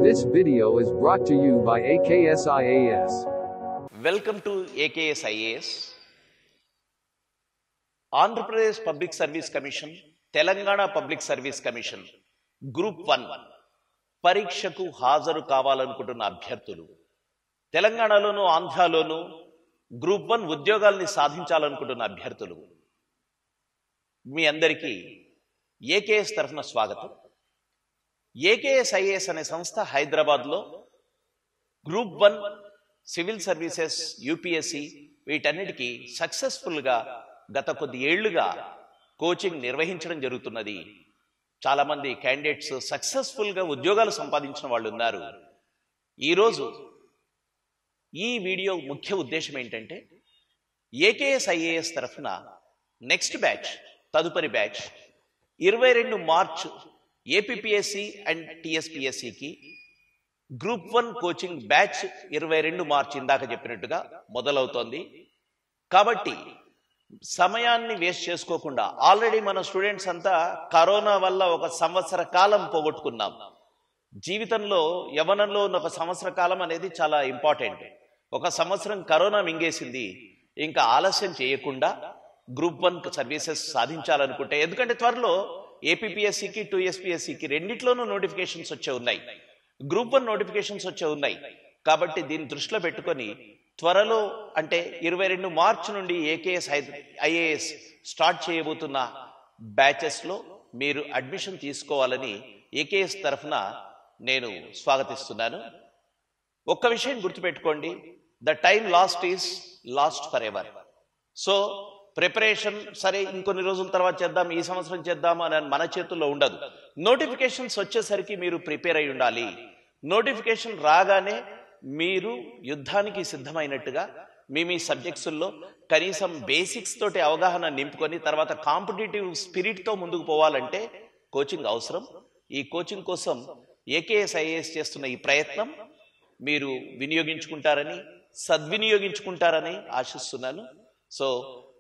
This video is brought to you by AKSIAS. Welcome to AKS IAS Andhra Pradesh public service commission Telangana public service commission group one పరీక్షకు హాజరు కావాలనుకుంటున్న అభ్యర్థులు తెలంగాణలోను ఆంధ్రాలోను group one ఉద్యోగాల్ని సాధించాలనుకుంటున్న అభ్యర్థులు మీ అందరికీ AKS తరఫున స్వాగతం AKS IAS అనే సంస్థ హైదరాబాద్లో group one civil services UPSC వీటన్నిటికీ సక్సెస్ఫుల్గా గత కొద్ది ఏళ్లుగా కోచింగ్ నిర్వహించడం జరుగుతున్నది చాలా మంది క్యాండిడేట్స్ సక్సెస్ఫుల్గా ఉద్యోగాలు సంపాదించిన వాళ్ళు ఉన్నారు ఈరోజు ఈ వీడియో ముఖ్య ఉద్దేశం ఏంటంటే ఏకేఎస్ ఐఏఎస్ తరఫున నెక్స్ట్ బ్యాచ్ తదుపరి బ్యాచ్ ఇరవై రెండు మార్చ్ ఏపీఎస్సి అండ్ టిఎస్పిఎస్సికి గ్రూప్ వన్ కోచింగ్ బ్యాచ్ ఇరవై రెండు మార్చి ఇందాక చెప్పినట్టుగా మొదలవుతోంది కాబట్టి సమయాన్ని వేస్ట్ చేసుకోకుండా ఆల్రెడీ మన స్టూడెంట్స్ అంతా కరోనా వల్ల ఒక సంవత్సర కాలం పోగొట్టుకున్నాం జీవితంలో యవనంలో ఉన్న ఒక సంవత్సర కాలం అనేది చాలా ఇంపార్టెంట్ ఒక సంవత్సరం కరోనా మింగేసింది ఇంకా ఆలస్యం చేయకుండా గ్రూప్ వన్ సర్వీసెస్ సాధించాలనుకుంటే ఎందుకంటే త్వరలో ఏపీఎస్సికి టూ ఎస్పీఎస్సికి రెండిట్లోనూ నోటిఫికేషన్స్ వచ్చే ఉన్నాయి గ్రూప్ వన్ నోటిఫికేషన్స్ వచ్చే ఉన్నాయి కాబట్టి దీన్ని దృష్టిలో పెట్టుకొని త్వరలో అంటే ఇరవై రెండు మార్చి నుండి ఏకేఎస్ ఐఏఎస్ స్టార్ట్ చేయబోతున్న బ్యాచెస్లో మీరు అడ్మిషన్ తీసుకోవాలని ఏకేఎస్ తరఫున నేను స్వాగతిస్తున్నాను ఒక్క విషయం గుర్తుపెట్టుకోండి the time lost is lost forever so preparation సరే ఇంకొన్ని రోజుల తర్వాత చేద్దాం ఈ సంవత్సరం చేద్దాం అని మన చేతుల్లో ఉండదు నోటిఫికేషన్స్ వచ్చేసరికి మీరు ప్రిపేర్ అయి ఉండాలి నోటిఫికేషన్ రాగానే మీరు యుద్ధానికి సిద్ధమైనట్టుగా మీ మీ సబ్జెక్ట్స్లో కనీసం బేసిక్స్ తోటి అవగాహన నింపుకొని తర్వాత కాంపిటేటివ్ స్పిరిట్తో ముందుకు పోవాలంటే కోచింగ్ అవసరం ఈ కోచింగ్ కోసం ఏకేఎస్ ఐఏఎస్ చేస్తున్న ఈ ప్రయత్నం మీరు వినియోగించుకుంటారని సద్వినియోగించుకుంటారని ఆశిస్తున్నాను సో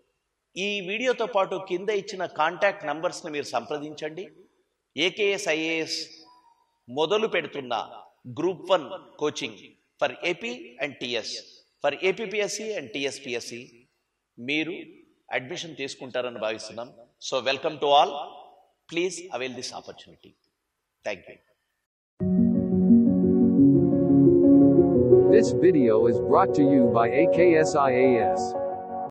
ఈ వీడియోతో పాటు కింద ఇచ్చిన కాంటాక్ట్ నంబర్స్ని మీరు సంప్రదించండి ఏకేఎస్ ఐఏఎస్ మొదలు పెడుతున్న group one coaching for AP and TS for APSC and TSPSC మీరు అడ్మిషన్ తీసుకుంటారని భావిస్తున్నాం so welcome to all please avail this opportunity thank you This video is brought to you by AKSIAS.